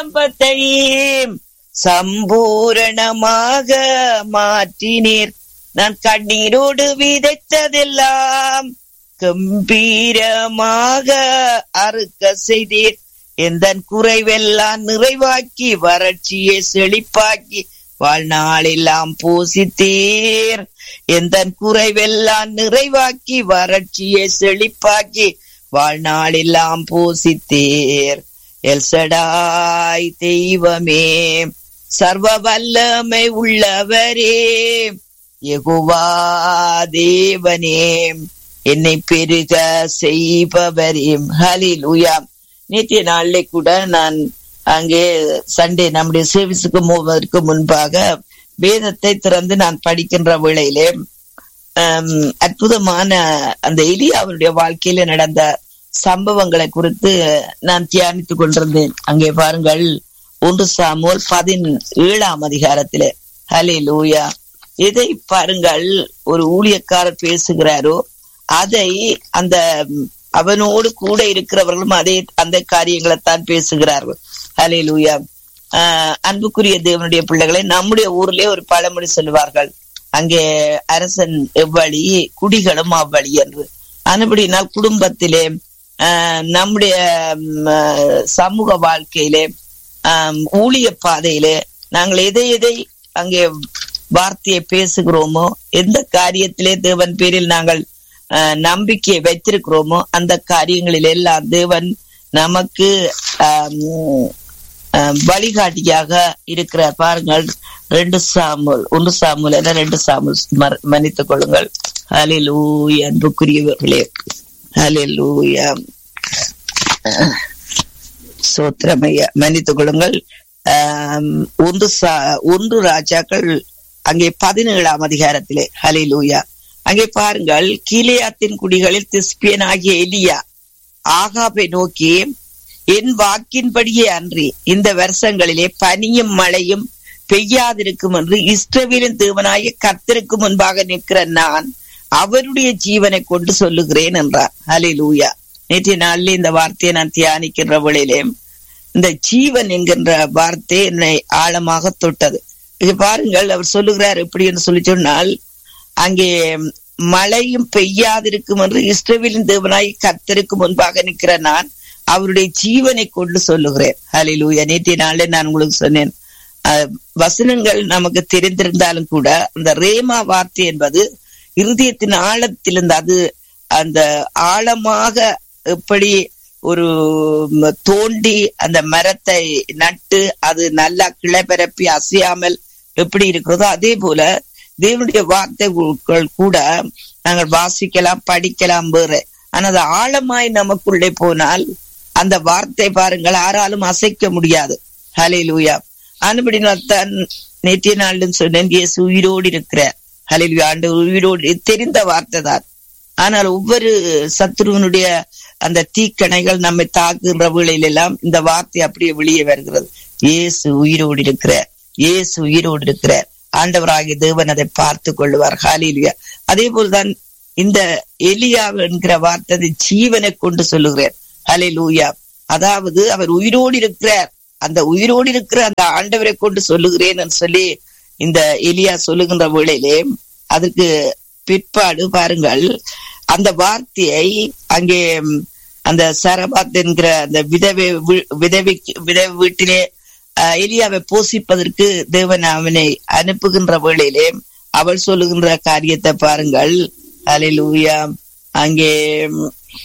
குடும்பத்தை சம்பூரணமாக மாற்றினீர் நான் கண்ணீரோடு விதைத்ததெல்லாம் கம்பீரமாக அறுக்க செய்தீர் எந்த குறைவெல்லாம் நிறைவாக்கி வறட்சியை செழிப்பாக்கி வாழ்நாளெல்லாம் பூசித்தீர் எந்த குறைவெல்லாம் நிறைவாக்கி வறட்சியை செழிப்பாக்கி வாழ்நாளெல்லாம் பூசித்தீர் எல்சடாய் தெய்வமே சர்வ வல்லமை உள்ளவரே யெகோவா தேவனே என்னை பெருக செய்பவரே ஹலிலுயா நேற்றைய நாளிலே கூட நான் அங்கே சண்டே நம்முடைய சேவிஸுக்கு போவதற்கு முன்பாக வேதத்தை திறந்து நான் படிக்கின்ற வேளையிலே ஆம், அற்புதமான அந்த எலியாவுடைய வாழ்க்கையில நடந்த சம்பவங்களை குறித்து நான் தியானித்துக் கொண்டிருந்தேன் அங்கே பாருங்கள் ஒன்று சாமுவல் பதினேழாம் அதிகாரத்திலே ஹலே லூயா எதை பாருங்கள் ஒரு ஊழியக்காரர் பேசுகிறாரோ அதை அந்த ம், அவனோடு கூட இருக்கிறவர்களும் அதே அந்த காரியங்களைத்தான் பேசுகிறார்கள் ஹலே லூயா அன்புக்குரிய தேவனுடைய பிள்ளைகளை நம்முடைய ஊர்லயே ஒரு பழமொழி சொல்லுவார்கள் அங்கே அரசன் எவ்வழி குடிகளும் அவ்வழி என்று அதுபடினால் குடும்பத்திலே ஆஹ், நம்முடைய ம், ஆஹ், சமூக வாழ்க்கையிலே ஆம், ஊழிய பாதையிலே நாங்கள் எதை எதை அங்கே வார்த்தையை பேசுகிறோமோ எந்த காரியத்திலே தேவன் பேரில் நாங்கள் ஆஹ், நம்பிக்கையை வைத்திருக்கிறோமோ அந்த காரியங்களில் எல்லாம் தேவன் நமக்கு ஆம், ஆஹ், வழிகாட்டியாக இருக்கிற பாருங்கள் ரெண்டு சாமுல் ஒன்று சாமுல் என ரெண்டு சாமுல் மற- மன்னித்துக் கொள்ளுங்கள் ஹalleluya அன்புக்குரியவர்களே ஹalleluya சோத்திரமையா மன்னித்துக் கொள்ளுங்கள் ஆம், ஒன்று சா- ஒன்று ராஜாக்கள் அங்கே பதினேழாம் அதிகாரத்திலே ஹalleluya அங்கே பாருங்கள் கீலேயாத்தின் குடிகளில் திஸ்பியன் ஆகிய எலியா ஆகாபை நோக்கி என் வாக்கின்படியே அன்றி இந்த வருஷங்களிலே பனியும் மழையும் பெய்யாதிருக்கும் என்று இஸ்ரவேலின் தேவனாய கர்த்தருக்கு முன்பாக நிற்கிற நான் அவருடைய ஜீவனை கொண்டு சொல்லுகிறேன் என்றார் ஹalleluya நேற்றைய நாளில் இந்த வார்த்தையை நான் தியானிக்கின்ற வேளையிலே இந்த ஜீவன் என்கின்ற வார்த்தை என்னை ஆழமாக தொட்டது இது பாருங்கள் அவர் சொல்லுகிறார் எப்படி என்று சொல்லி சொன்னால் அங்கே மழையும் பெய்யாதிருக்கும் என்று இஸ்ரவேலின் தேவனாய் கர்த்தருக்கு முன்பாக நிற்கிற நான் அவருடைய ஜீவனை கொண்டு சொல்லுகிறேன் ஹalleluya நேற்றைய நாளில் நான் உங்களுக்கு சொன்னேன் அஹ், வசனங்கள் நமக்கு தெரிந்திருந்தாலும் கூட அந்த ரேமா வார்த்தை என்பது இருதயத்தின் ஆழத்திலிருந்து அது அந்த ஆழமாக எப்படி ஒரு ம், தோண்டி அந்த மரத்தை நட்டு அது நல்லா கிளை பரப்பி அசையாமல் எப்படி இருக்கிறதோ அதே போல தேவனுடைய வார்த்தைகள் கூட நாங்கள் வாசிக்கலாம் படிக்கலாம் வேறு ஆனா அது ஆழமாய் நமக்குள்ளே போனால் அந்த வார்த்தை பாருங்கள் யாராலும் அசைக்க முடியாது ஹலே லூயா அனுபடினால் தான் நேற்றைய நாளிலும் சொன்னேன் இயேசு உயிரோடு இருக்கிறார் ஹலே ஆண்டு உயிரோடு இது தெரிந்த வார்த்தை தான் ஆனால் ஒவ்வொரு சத்ருவனுடைய அந்த தீக்கணைகள் நம்மை தாக்குகின்ற வேளையில எல்லாம் இந்த வார்த்தை அப்படியே வெளியே வருகிறது இயேசு உயிரோடு இருக்கிறார் இயேசு உயிரோடு இருக்கிறார் ஆண்டவராகிய தேவன் அதை பார்த்து கொள்வார் ஹாலிலியா அதே போல்தான் இந்த எலியா என்கிற வார்த்தை அது ஜீவனை கொண்டு சொல்லுகிறார் ஹலே லூயா அதாவது அவர் உயிரோடு இருக்கிறார் அந்த உயிரோடு இருக்கிற அந்த ஆண்டவரை கொண்டு சொல்லுகிறேன் என்று சொல்லி இந்த எலியா சொல்லுகின்ற வேளையிலே அதற்கு பிற்பாடு பாருங்கள் அந்த வார்த்தையை அங்கே ம், அந்த சரபாத் என்கிற அந்த விதவை வீ- விதவை விதவை வீட்டிலே அஹ், எலியாவை போஷிப்பதற்கு தேவன் அவனை அனுப்புகின்ற வேளையிலே அவள் சொல்லுகின்ற காரியத்தை பாருங்கள் அலையிலூயா அங்கே ம்,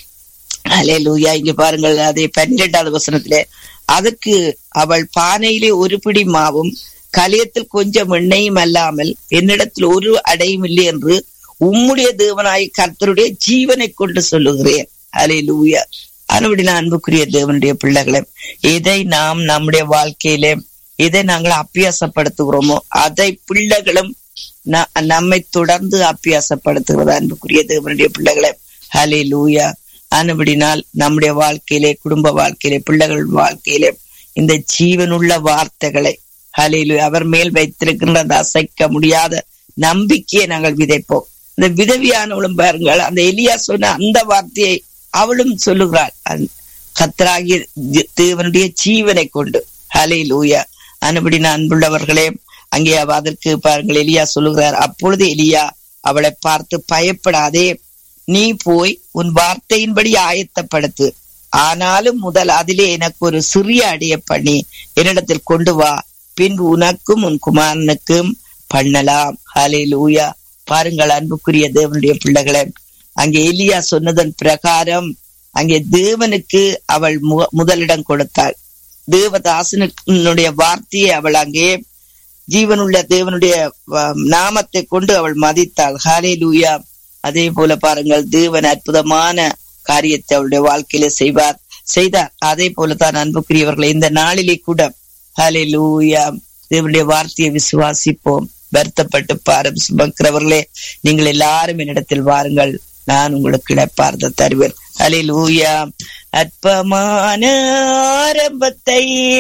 அலையலூயா இங்க பாருங்கள் அதே பன்னிரெண்டாவது வசனத்திலே அதற்கு அவள் பானையிலே ஒரு பிடி மாவும் கலியத்தில் கொஞ்சம் எண்ணெயும் அல்லாமல் என்னிடத்தில் ஒரு அடையும் இல்லை என்று உம்முடைய தேவனாய் கர்த்தருடைய ஜீவனை கொண்டு சொல்லுகிறேன் அலையலூயா அனுபடி அன்புக்குரிய தேவனுடைய பிள்ளைகளே இதை நாம் நம்முடைய வாழ்க்கையிலே இதை நாங்கள் அப்பியாசப்படுத்துகிறோமோ அதை பிள்ளைகளும் ந- நம்மை தொடர்ந்து அப்பியாசப்படுத்துகிறது அன்புக்குரிய தேவனுடைய பிள்ளைகளே ஹலே லூயா ஆனபடினால் நம்முடைய வாழ்க்கையிலே குடும்ப வாழ்க்கையிலே பிள்ளைகள் வாழ்க்கையிலே இந்த ஜீவனுள்ள வார்த்தைகளை ஹலேலு அவர் மேல் வைத்திருக்கின்ற அந்த அசைக்க முடியாத நம்பிக்கையை நாங்கள் விதைப்போம் இந்த விதவியானவளும் பாருங்கள் அந்த எலியா சொன்ன அந்த வார்த்தையை அவளும் சொல்லுகிறாள் அந்த கர்த்தராகிய தி- தேவனுடைய ஜீவனை கொண்டு ஹலே லூயா அனுபடி அன்புள்ளவர்களே அங்கே அவ அதற்கு பாருங்கள் எலியா சொல்லுகிறார் அப்பொழுது எலியா அவளை பார்த்து பயப்படாதே நீ போய் உன் வார்த்தையின்படி ஆயத்தப்படுத்து ஆனாலும் முதல் அதிலே எனக்கு ஒரு சிறிய அடைய பண்ணி என்னிடத்தில் கொண்டு வா பின்பு உனக்கும் உன் குமாரனுக்கும் பண்ணலாம் ஹலே லூயா பாருங்கள் அன்புக்குரிய தேவனுடைய பிள்ளைகளை அங்கே எலியா சொன்னதன் பிரகாரம் அங்கே தேவனுக்கு அவள் முதலிடம் கொடுத்தாள் தேவதாசனுடைய வார்த்தையை அவள் அங்கே ஜீவனுள்ள தேவனுடைய நாமத்தை கொண்டு அவள் மதித்தாள் ஹாலே லூயா அதே போல பாருங்கள் தேவன் அற்புதமான காரியத்தை அவளுடைய வாழ்க்கையில செய்வார் செய்தார் அதே போலதான் அன்புக்குரியவர்களை இந்த நாளிலே கூட ஹலே லூயா தேவனுடைய வார்த்தையை விசுவாசிப்போம் வருத்தப்பட்டு பாரம் சுமக்கிறவர்களே நீங்கள் எல்லாரும் என்னிடத்தில் வாருங்கள் நான் உங்களுக்கு இழப்பார்த்த தருவேன் ஹலே லூயா அற்பமான ஆரம்பத்தை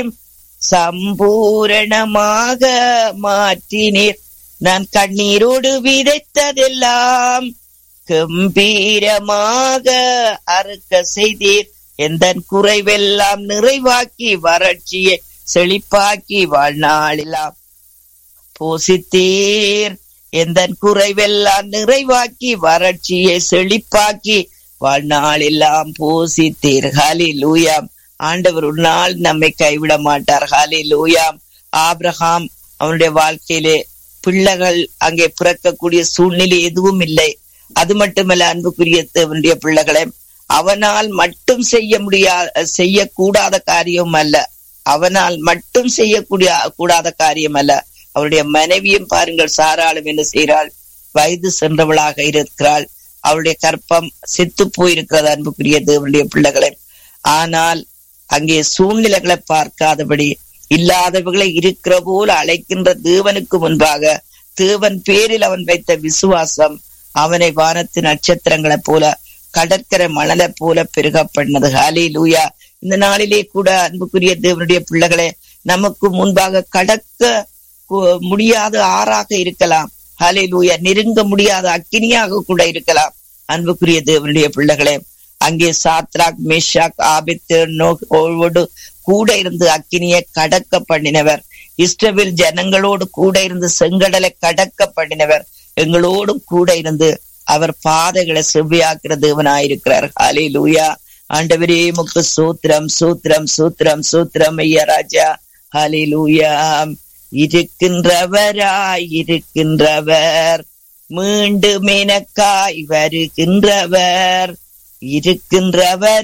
சம்பூரணமாக மாற்றினீர் நான் கண்ணீரோடு விதைத்ததெல்லாம் கம்பீரமாக அறுக்க செய்தீர் எந்த குறைவெல்லாம் நிறைவாக்கி வறட்சியை செழிப்பாக்கி வாழ்நாளெல்லாம் போசித்தீர் எந்த குறைவெல்லாம் நிறைவாக்கி வறட்சியை செழிப்பாக்கி வாழ்நாளெல்லாம் போசித்தீர் ஹாலி லூயாம் ஆண்டவர் ஒரு நாள் நம்மை கைவிட மாட்டார் ஹாலி லூயாம் ஆப்ரஹாம் அவனுடைய வாழ்க்கையிலே பிள்ளைகள் அங்கே பிறக்கக்கூடிய சூழ்நிலை எதுவும் இல்லை அது மட்டுமல்ல அன்புக்குரிய தேவனுடைய பிள்ளைகளை அவனால் மட்டும் செய்ய முடியாத செய்யக்கூடாத காரியம் அல்ல அவனால் மட்டும் செய்யக்கூடிய கூடாத காரியம் அல்ல அவருடைய மனைவியும் பாருங்கள் சாராளும் என்ன செய்கிறாள் வயது சென்றவளாக இருக்கிறாள் அவளுடைய கற்பம் செத்து போயிருக்கிறது அன்புக்குரிய தேவனுடைய பிள்ளைகளை ஆனால் அங்கே சூழ்நிலைகளை பார்க்காதபடி இல்லாதவர்களை இருக்கிற போல அழைக்கின்ற தேவனுக்கு முன்பாக தேவன் பேரில் அவன் வைத்த விசுவாசம் அவனை வானத்து நட்சத்திரங்களை போல கடற்கரை மணலை போல பெருக பண்ணது ஹாலி லூயா இந்த நாளிலே கூட அன்புக்குரிய தேவனுடைய பிள்ளைகளே நமக்கு முன்பாக கடக்க முடியாத ஆறாக இருக்கலாம் ஹலே லூயா நெருங்க முடியாத அக்கினியாக கூட இருக்கலாம் அன்புக்குரிய தேவனுடைய பிள்ளைகளே அங்கே சாத்ராக் மேஷாக் ஆபித்து நோடு கூட இருந்து அக்கினியை கடக்க பண்ணினவர் இஸ்ரவில் ஜனங்களோடு கூட இருந்து செங்கடலை கடக்க பண்ணினவர் எங்களோடும் கூட இருந்து அவர் பாதைகளை செவ்வியாக்குற தேவனாயிருக்கிறார் ஹாலே லூயா ஆண்டவரே முக்கு சூத்திரம் சூத்திரம் சூத்திரம் சூத்திரம் ஐயா ராஜா ஹாலே லூயா இருக்கின்றவராய் இருக்கின்றவர் மீண்டும் எனக்காய் வருகின்றவர் இருக்கின்றவர்